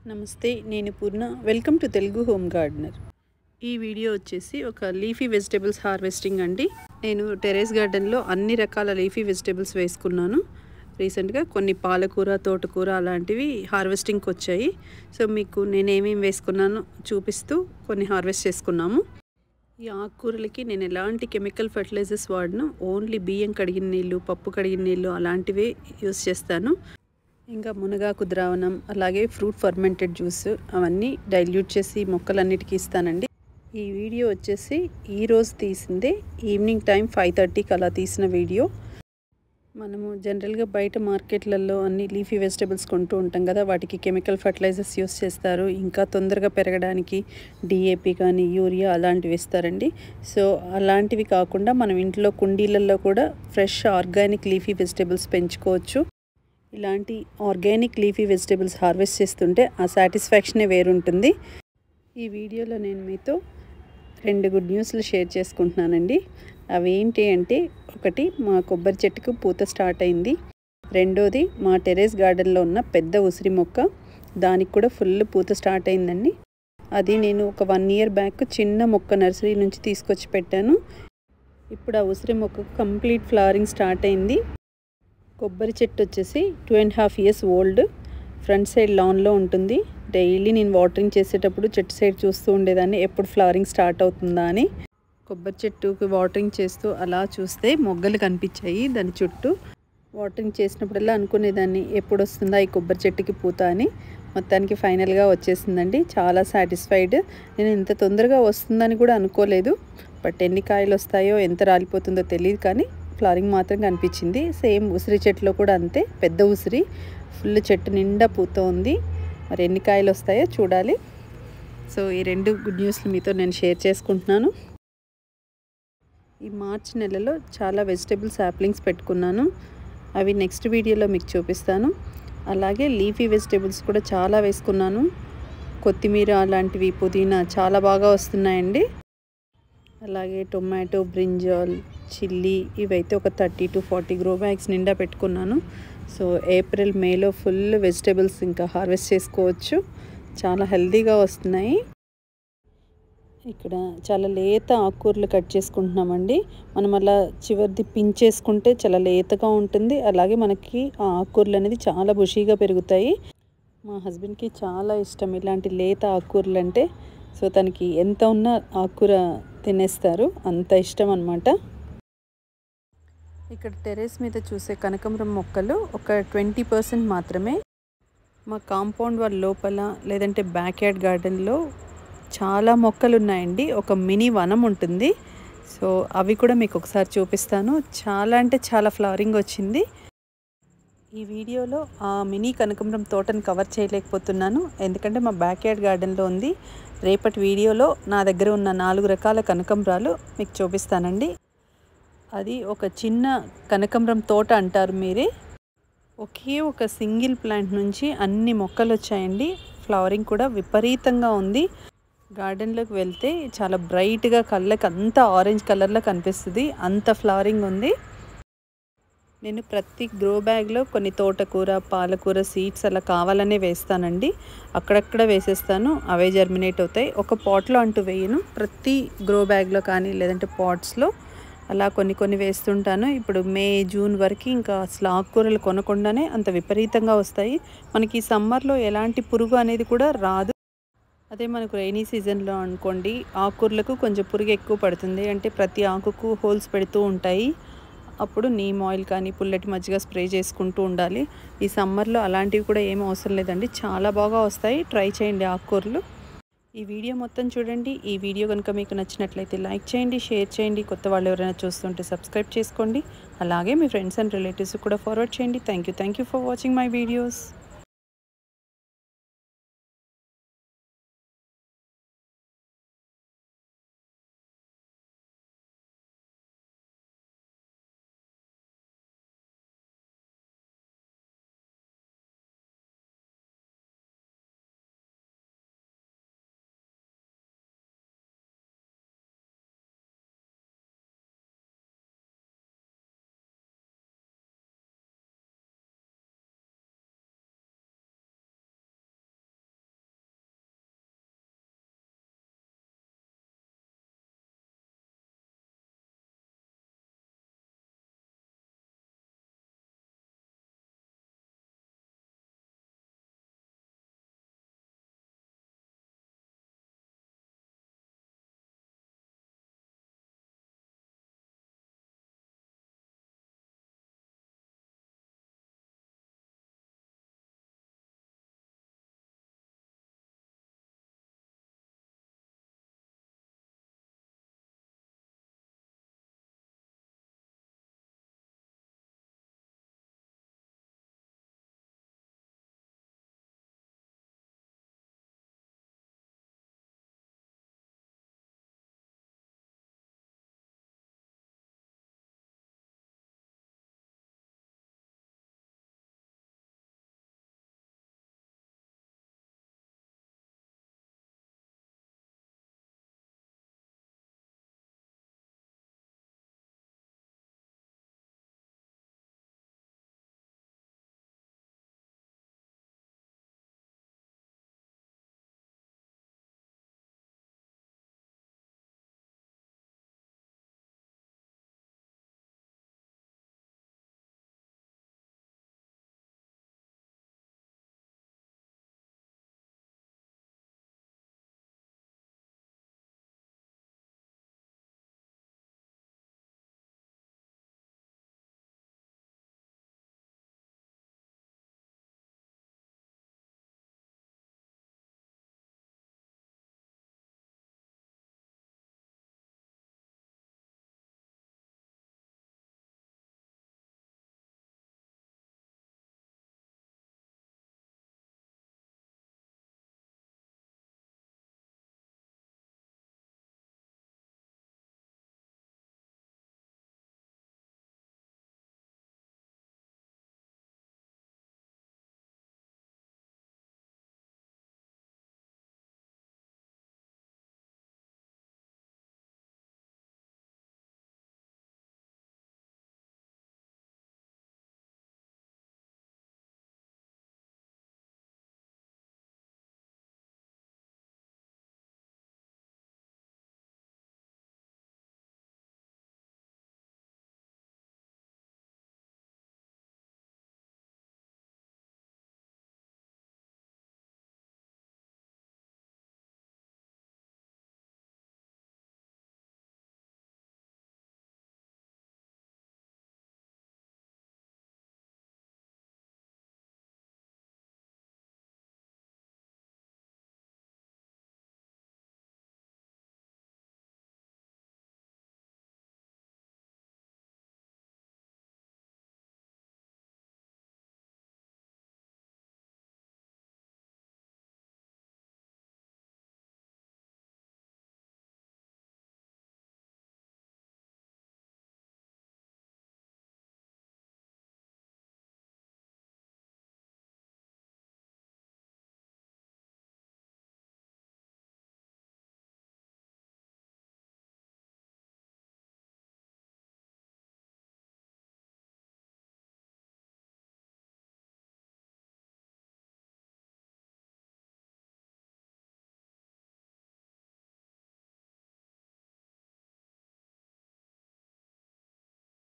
నమస్తే నేను Purna welcome to Telugu home gardener ఈ వీడియో వచ్చేసి ఒక లీఫీ వెజిటేబుల్స్ హార్వెస్టింగ్ అండి నేను టెరెస్ గార్డెన్లో అన్ని రకాల లీఫీ వెజిటేబుల్స్ వేసుకున్నాను రీసెంట్గా కొన్ని పాలకూర తోటకూర అలాంటివి హార్వెస్టింగ్కి వచ్చాయి సో మీకు నేను ఏమేమి వేసుకున్నానో చూపిస్తూ కొన్ని హార్వెస్ట్ చేసుకున్నాము ఈ ఆకుకూరలకి నేను ఎలాంటి కెమికల్ ఫర్టిలైజర్స్ వాడను ఓన్లీ బియ్యం కడిగిన నీళ్ళు పప్పు కడిగిన నీళ్ళు అలాంటివే యూస్ చేస్తాను ఇంకా మునగాకు ద్రావణం అలాగే ఫ్రూట్ ఫర్మెంటెడ్ జ్యూస్ అవన్నీ డైల్యూట్ చేసి మొక్కలన్నిటికీ ఇస్తానండి ఈ వీడియో వచ్చేసి ఈరోజు తీసిందే ఈవినింగ్ టైం ఫైవ్ థర్టీకి అలా తీసిన వీడియో మనము జనరల్గా బయట మార్కెట్లలో అన్ని లీఫీ వెజిటబుల్స్ కొంటూ ఉంటాం కదా వాటికి కెమికల్ ఫర్టిలైజర్స్ యూస్ చేస్తారు ఇంకా తొందరగా పెరగడానికి డిఏపి కానీ యూరియా అలాంటివి ఇస్తారండి సో అలాంటివి కాకుండా మనం ఇంట్లో కుండీలలో కూడా ఫ్రెష్ ఆర్గానిక్ లీఫీ వెజిటబుల్స్ పెంచుకోవచ్చు ఇలాంటి ఆర్గానిక్ లీఫీ వెజిటబుల్స్ హార్వెస్ట్ చేస్తుంటే ఆ సాటిస్ఫాక్షనే వేరుంటుంది ఈ వీడియోలో నేను మీతో రెండు గుడ్ న్యూస్లు షేర్ చేసుకుంటున్నానండి అవి ఏంటి అంటే ఒకటి మా కొబ్బరి చెట్టుకు పూత స్టార్ట్ అయింది రెండోది మా టెరెస్ గార్డెన్లో ఉన్న పెద్ద ఉసిరి మొక్క దానికి కూడా ఫుల్ పూత స్టార్ట్ అయిందండి అది నేను ఒక వన్ ఇయర్ బ్యాక్ చిన్న మొక్క నర్సరీ నుంచి తీసుకొచ్చి పెట్టాను ఇప్పుడు ఆ ఉసిరి మొక్క కంప్లీట్ ఫ్లవరింగ్ స్టార్ట్ అయింది కొబ్బరి చెట్టు వచ్చేసి two and half years old front side లాన్లో ఉంటుంది డైలీ నేను వాటరింగ్ చేసేటప్పుడు చెట్టు సైడ్ చూస్తూ ఉండేదాన్ని ఎప్పుడు ఫ్లవరింగ్ స్టార్ట్ అవుతుందా అని కొబ్బరి చెట్టుకి వాటరింగ్ చేస్తూ అలా చూస్తే మొగ్గలు కనిపించాయి దాని చుట్టూ వాటరింగ్ చేసినప్పుడల్లా అనుకునేదాన్ని ఎప్పుడు వస్తుందా ఈ కొబ్బరి చెట్టుకి పూత అని మొత్తానికి ఫైనల్గా వచ్చేసిందండి చాలా సాటిస్ఫైడ్ నేను ఇంత తొందరగా వస్తుందని కూడా అనుకోలేదు బట్ ఎన్ని కాయలు వస్తాయో ఎంత రాలిపోతుందో తెలియదు కానీ ఫ్లవరింగ్ మాత్రం కనిపించింది సేమ్ ఉసిరి చెట్టులో కూడా అంతే పెద్ద ఉసిరి ఫుల్ చెట్టు నిండా పూత ఉంది మరి ఎన్ని కాయలు వస్తాయో చూడాలి సో ఈ రెండు గుడ్ న్యూస్లు మీతో నేను షేర్ చేసుకుంటున్నాను ఈ మార్చ్ నెలలో చాలా వెజిటేబుల్ సాప్లింగ్స్ పెట్టుకున్నాను అవి నెక్స్ట్ వీడియోలో మీకు చూపిస్తాను అలాగే లీఫీ వెజిటేబుల్స్ కూడా చాలా వేసుకున్నాను కొత్తిమీర అలాంటివి పుదీనా చాలా బాగా వస్తున్నాయండి అలాగే టొమాటో బ్రింజాల్ చిల్లీ ఇవైతే ఒక thirty to forty grow bags నిండా పెట్టుకున్నాను సో ఏప్రిల్ మేలో ఫుల్ వెజిటేబుల్స్ ఇంకా హార్వెస్ట్ చేసుకోవచ్చు చాలా హెల్తీగా వస్తున్నాయి ఇక్కడ చాలా లేత ఆకుకూరలు కట్ చేసుకుంటున్నామండి మనం అలా చివరిది పించేసుకుంటే చాలా లేతగా ఉంటుంది అలాగే మనకి ఆ ఆకుకూరలు అనేది చాలా బుషీగా పెరుగుతాయి మా హస్బెండ్కి చాలా ఇష్టం ఇలాంటి లేత ఆకుకూరలు అంటే సో తనకి ఎంత ఉన్నా ఆకుకూర తినేస్తారు అంత ఇష్టం అనమాట ఇక్కడ టెరెస్ మీద చూసే కనకంబరం మొక్కలు ఒక ట్వంటీ పర్సెంట్ మాత్రమే మా కాంపౌండ్ వాళ్ళ లోపల లేదంటే బ్యాక్ యార్డ్ గార్డెన్లో చాలా మొక్కలు ఉన్నాయండి ఒక మినీ వనం ఉంటుంది సో అవి కూడా మీకు ఒకసారి చూపిస్తాను చాలా అంటే చాలా ఫ్లవరింగ్ వచ్చింది ఈ వీడియోలో ఆ మినీ కనకంబరం తోటను కవర్ చేయలేకపోతున్నాను ఎందుకంటే మా బ్యాక్ యార్డ్ గార్డెన్లో ఉంది రేపటి వీడియోలో నా దగ్గర ఉన్న నాలుగు రకాల కనకంబరాలు మీకు చూపిస్తానండి అది ఒక చిన్న కనకంబరం తోట అంటారు మీరే ఒకే ఒక సింగిల్ ప్లాంట్ నుంచి అన్ని మొక్కలు వచ్చాయండి ఫ్లవరింగ్ కూడా విపరీతంగా ఉంది గార్డెన్లోకి వెళ్తే చాలా బ్రైట్గా కళ్ళకి అంతా ఆరెంజ్ కలర్లో కనిపిస్తుంది అంత ఫ్లవరింగ్ ఉంది నేను ప్రతి గ్రో బ్యాగ్లో కొన్ని తోటకూర పాలకూర సీడ్స్ అలా కావాలనే వేస్తానండి అక్కడక్కడ వేసేస్తాను అవే జర్మినేట్ అవుతాయి ఒక పాట్లో అంటూ వేయను ప్రతి గ్రో బ్యాగ్లో కానీ లేదంటే పాట్స్లో అలా కొన్ని కొన్ని వేస్తుంటాను ఇప్పుడు మే జూన్ వరకు ఇంకా అసలు ఆకుకూరలు కొనకుండానే అంత విపరీతంగా వస్తాయి మనకి ఈ సమ్మర్లో ఎలాంటి పురుగు అనేది కూడా రాదు అదే మనకు రైనీ సీజన్లో అనుకోండి ఆకుకూరలకు కొంచెం పురుగు ఎక్కువ పడుతుంది అంటే ప్రతి ఆకుకు హోల్స్ పెడుతూ ఉంటాయి అప్పుడు నీమ్ ఆయిల్ కానీ పుల్లటి మజ్జిగ స్ప్రే చేసుకుంటూ ఉండాలి ఈ సమ్మర్లో అలాంటివి కూడా ఏమీ అవసరం లేదండి చాలా బాగా వస్తాయి ట్రై చేయండి ఆకుకూరలు ఈ వీడియో మొత్తం చూడండి ఈ వీడియో కనుక మీకు నచ్చినట్లయితే లైక్ చేయండి షేర్ చేయండి కొత్త వాళ్ళు ఎవరైనా చూస్తుంటే సబ్స్క్రైబ్ చేసుకోండి అలాగే మీ ఫ్రెండ్స్ అండ్ రిలేటివ్స్ కూడా ఫార్వర్డ్ చేయండి thank you thank you for watching my videos